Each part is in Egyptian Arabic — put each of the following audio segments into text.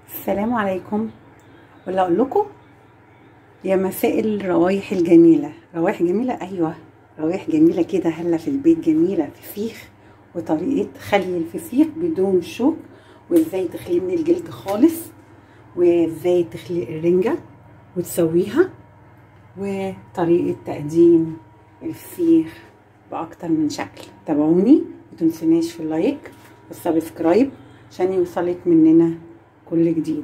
السلام عليكم ولا اقول لكم يا مساء الروايح الجميله روايح جميله ايوه روايح جميله كده هلا في البيت جميله فسيخ وطريقه خلي الفسيخ بدون شوك وازاي تخليه من الجلد خالص وازاي تخلي الرنجه وتسويها وطريقه تقديم الفسيخ باكتر من شكل تابعوني متنسوناش في اللايك والسبسكرايب عشان يوصلك مننا كل جديد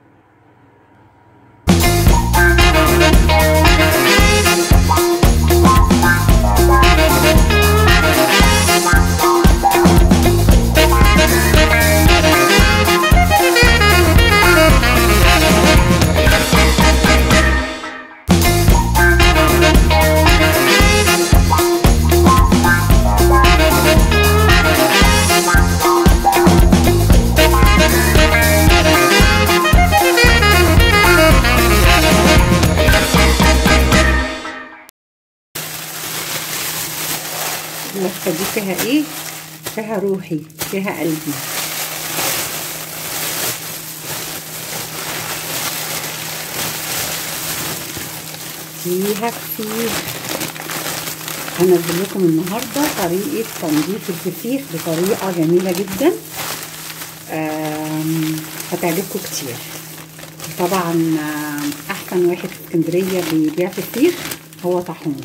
اللفه دي فيها ايه فيها روحي فيها قلبي فيها كتير هنزل لكم النهارده طريقه تنظيف الفسيخ بطريقه جميله جدا هتعجبكم كتير طبعا احسن واحد في اسكندريه بيبيع فسيخ هو طاحون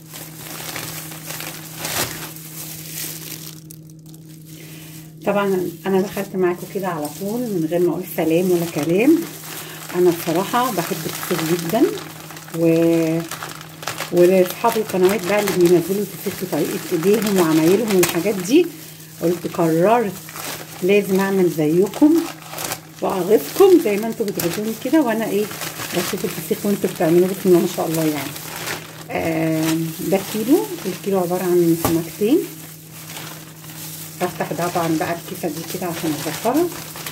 طبعا انا دخلت معاكم كده على طول من غير ما اقول سلام ولا كلام انا بصراحه بحب الفسيخ جدا و ولاصحاب القنوات بقى اللي بينزلوا الفسيخ بطريقه ايديهم وعمايلهم والحاجات دي قلت قررت لازم اعمل زيكم واغيظكم زي ما انتوا بتغيظوني كده وانا ايه بشوف الفسيخ وانتوا بتعملوه بسم الله ما شاء الله يعني آه ده كيلو الكيلو عباره عن سمكتين هفتح طبعا بقى الكيسه دي كده عشان اظبطها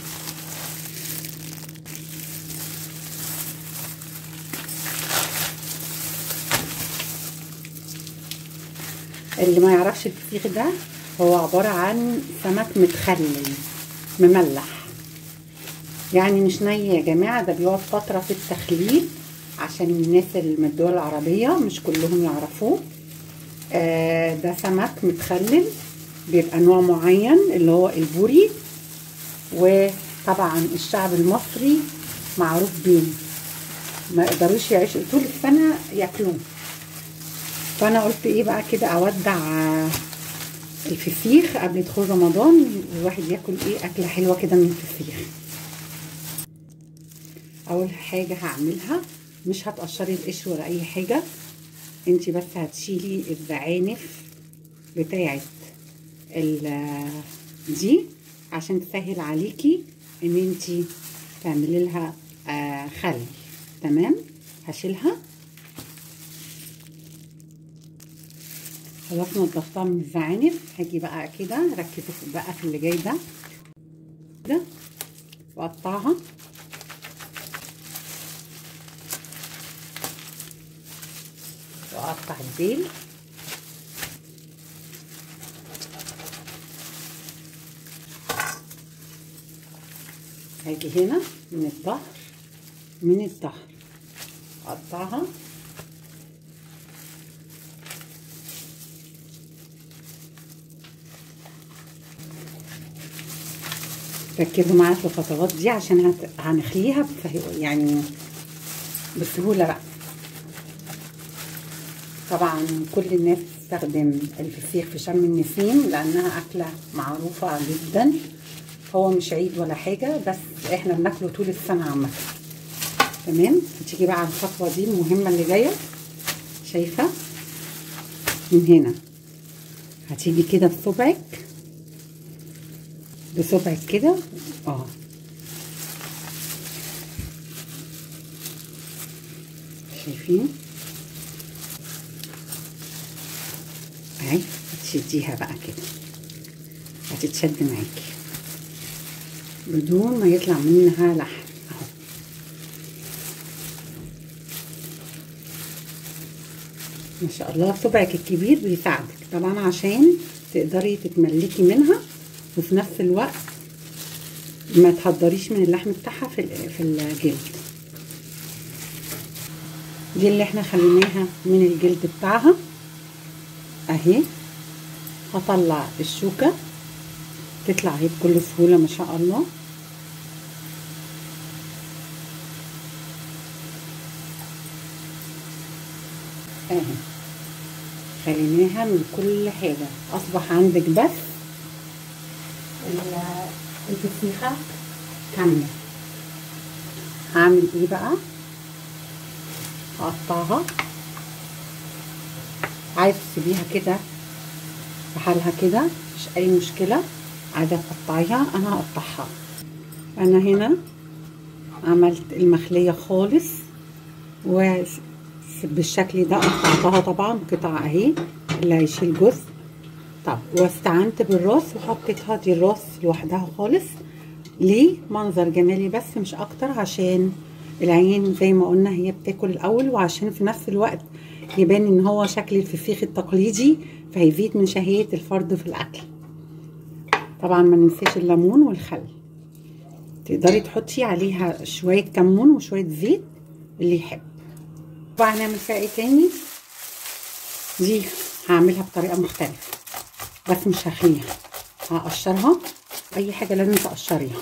اللي ما يعرفش الفسيخ ده هو عباره عن سمك متخلل مملح يعني مش ني يا جماعه ده بيقعد فتره في التخليل عشان الناس اللي من الدول العربيه مش كلهم يعرفوه آه ده سمك متخلل بيبقى نوع معين اللي هو البوري وطبعا الشعب المصري معروف بيه ما يقدروش يعيشوا طول السنه ياكلوه فانا قلت ايه بقى كده اودع الفسيخ قبل دخول رمضان الواحد ياكل ايه اكله حلوه كده من الفسيخ اول حاجه هعملها مش هتقشري القشر ولا اي حاجه انت بس هتشيلي الزعانف بتاعت دي عشان تسهل عليكي ان انتي تعملي لها آه خل تمام هشيلها خلاص نضفتها من الزعانف هاجي بقى كده ركزوا بقى في اللي جاي ده كده واقطعها واقطع الديل هاجي هنا من الظهر من الظهر اقطعها ركزوا معايا في الخطوات دي عشان هنخليها يعني بسهولة بقى طبعا كل الناس تستخدم الفسيخ في شم النسيم لانها اكلة معروفة جدا هو مش عيد ولا حاجة بس احنا بناكله طول السنة عامة تمام هتيجي بقى على الخطوة دي المهمة اللي جاية شايفة من هنا هتيجي كده بصبعك بصبعك كده اه شايفين اهي هتشديها بقى كده هتتشد معاكي بدون ما يطلع منها لحم اهو ما شاء الله صبعك الكبير بيساعدك طبعا عشان تقدري تتملكي منها وفي نفس الوقت ما تهدريش من اللحم بتاعها في في الجلد دي اللي احنا خليناها من الجلد بتاعها اهي هطلع الشوكة تطلع اهي بكل سهولة ما شاء الله اهي خليناها من كل حاجة اصبح عندك بس الفسيخة كاملة هعمل ايه بقى هقطعها عايز تسيبيها كده بحالها كده مش اي مشكلة عايزة تقطعيها انا هقطعها انا هنا عملت المخلية خالص وبالشكل ده قطعتها طبعا قطع اهي اللي هيشيل جزء طب واستعنت بالراس وحطيتها دي الراس لوحدها خالص ليه منظر جمالي بس مش اكتر عشان العين زي ما قلنا هي بتاكل الاول وعشان في نفس الوقت يبان ان هو شكل الفسيخ التقليدي فهيزيد من شهية الفرد في الاكل طبعا ما ننساش الليمون والخل تقدري تحطي عليها شوية كمون وشوية زيت اللي يحب بقى هنعمل فيها ايه تاني دي هعملها بطريقة مختلفة بس مش هخليها هقشرها اي حاجة لازم تقشريها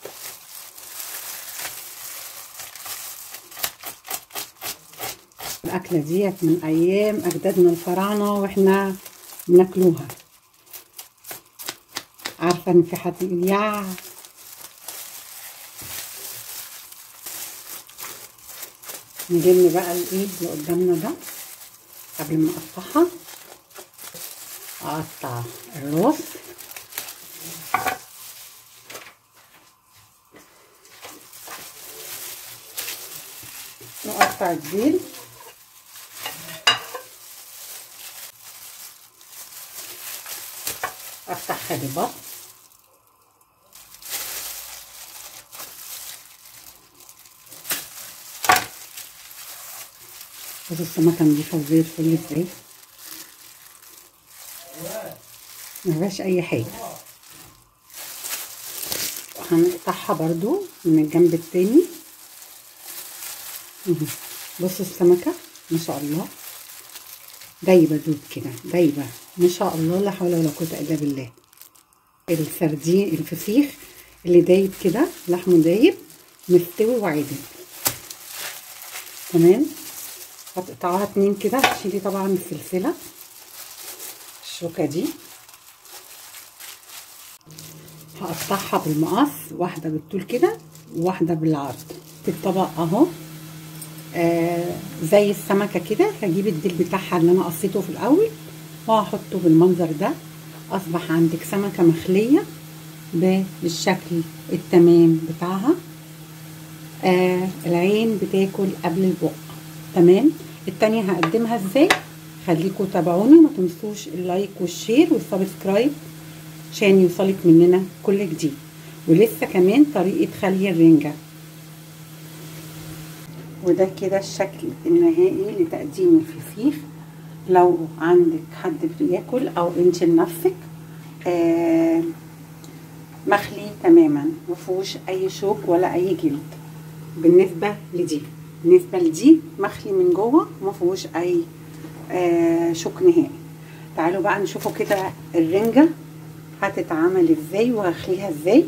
الأكلة ديت من أيام أجدادنا الفراعنة وإحنا بناكلوها عارفة إن في حد يقول يا نلم بقى الإيه اللي قدامنا ده قبل ما أقطعها أقطع الراس نقطع الديل افتحها لبط بص السمكة نضيفة زي الفل ازاي مفيهاش اي حاجة هنقطعها برضو من الجنب التاني بصوا السمكة ما شاء الله دايبة دوب كده دايبة ما شاء الله لا حول ولا قوة إلا بالله السردين الفسيخ اللي دايب كده لحمه دايب مستوي وعادل تمام هتقطعوها اتنين كده هتشيلي طبعا السلسلة الشوكة دي هقطعها بالمقص واحدة بالطول كده وواحدة بالعرض في الطبق اهو آه زي السمكة كده هجيب الديل بتاعها اللي انا قصيته في الاول وهحطه بالمنظر ده اصبح عندك سمكة مخلية بالشكل التمام بتاعها آه العين بتاكل قبل البق تمام التانية هقدمها ازاي خليكم تابعوني ما تنسوش اللايك والشير والسبسكرايب عشان يوصلك مننا كل جديد ولسه كمان طريقة خلي الرنجة وده كده الشكل النهائي لتقديم الفسيخ لو عندك حد بياكل او انت لنفسك آه مخلي تماما مفيهوش اي شوك ولا اي جلد بالنسبه لدي بالنسبه لدي مخلي من جوه مفيهوش اي آه شوك نهائي تعالوا بقى نشوفوا كده الرنجه هتتعمل ازاي وهخليها ازاي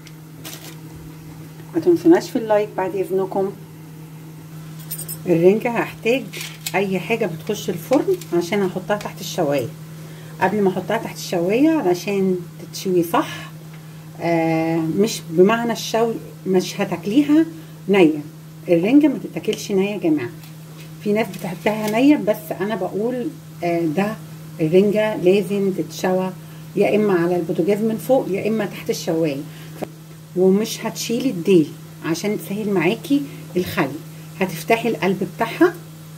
ما تنسوناش في اللايك بعد اذنكم الرنجة هحتاج اي حاجة بتخش الفرن عشان احطها تحت الشواية قبل ما احطها تحت الشواية علشان تتشوي صح آه مش بمعنى الشوي مش هتاكليها نية الرنجة ما تتاكلش نية يا جماعة في ناس بتحبها نية بس انا بقول آه ده الرنجة لازم تتشوى يا اما على البوتاجاز من فوق يا اما تحت الشوايه ومش هتشيلي الديل عشان تسهل معاكي الخلي هتفتحي القلب بتاعها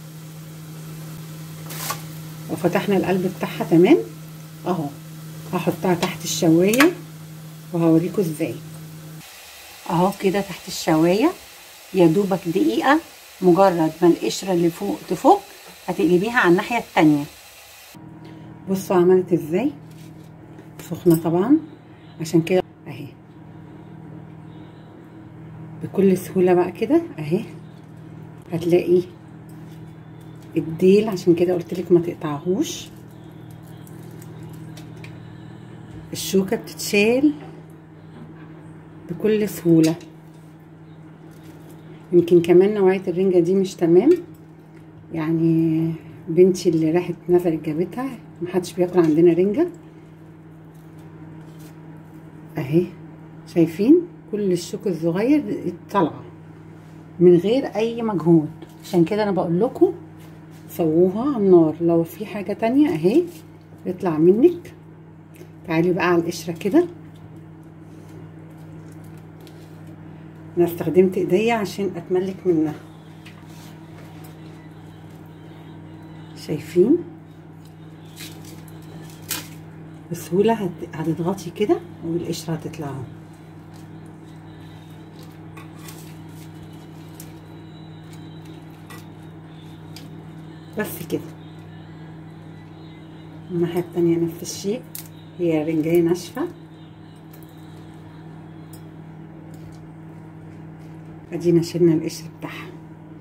وفتحنا القلب بتاعها تمام اهو هحطها تحت الشوايه وهوريكم ازاي اهو كده تحت الشوايه يا دوبك دقيقه مجرد ما القشره اللي فوق تفك هتقلبيها على الناحيه التانيه بصوا عملت ازاي سخنه طبعا عشان كده اهي بكل سهولة بقى كده اهي هتلاقي الديل عشان كده قلتلك ما تقطعهوش الشوكة بتتشال بكل سهولة يمكن كمان نوعية الرنجة دي مش تمام يعني بنتي اللي راحت نزلت جابتها محدش بياكل عندنا رنجة اهي شايفين كل الشوك الصغير طالعة من غير اي مجهود عشان كده انا بقول لكم سووها على النار لو في حاجة تانية اهي يطلع منك تعالي بقى على القشرة كده انا استخدمت ايديا عشان اتملك منها شايفين بسهولة هتضغطي كده والقشرة هتطلع بس كده الناحية التانية نفس الشيء هي رنجاية ناشفة ادينا شلنا القشر بتاعها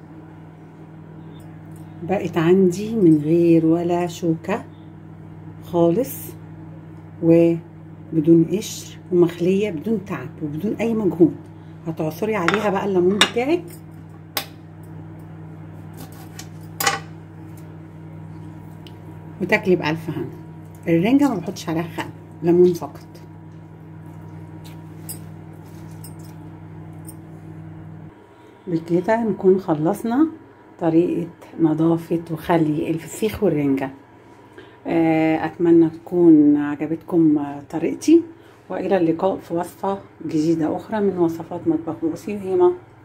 بقت عندي من غير ولا شوكة خالص وبدون قشر ومخلية بدون تعب وبدون اي مجهود هتعصري عليها بقى الليمون بتاعك وتاكلي بألف هنا الرنجة ما بحطش عليها خل ليمون فقط بكده نكون خلصنا طريقة نظافة وخلي الفسيخ والرنجة أتمنى تكون عجبتكم طريقتي وإلى اللقاء في وصفة جديدة أخرى من وصفات مطبخ بوسي وهيما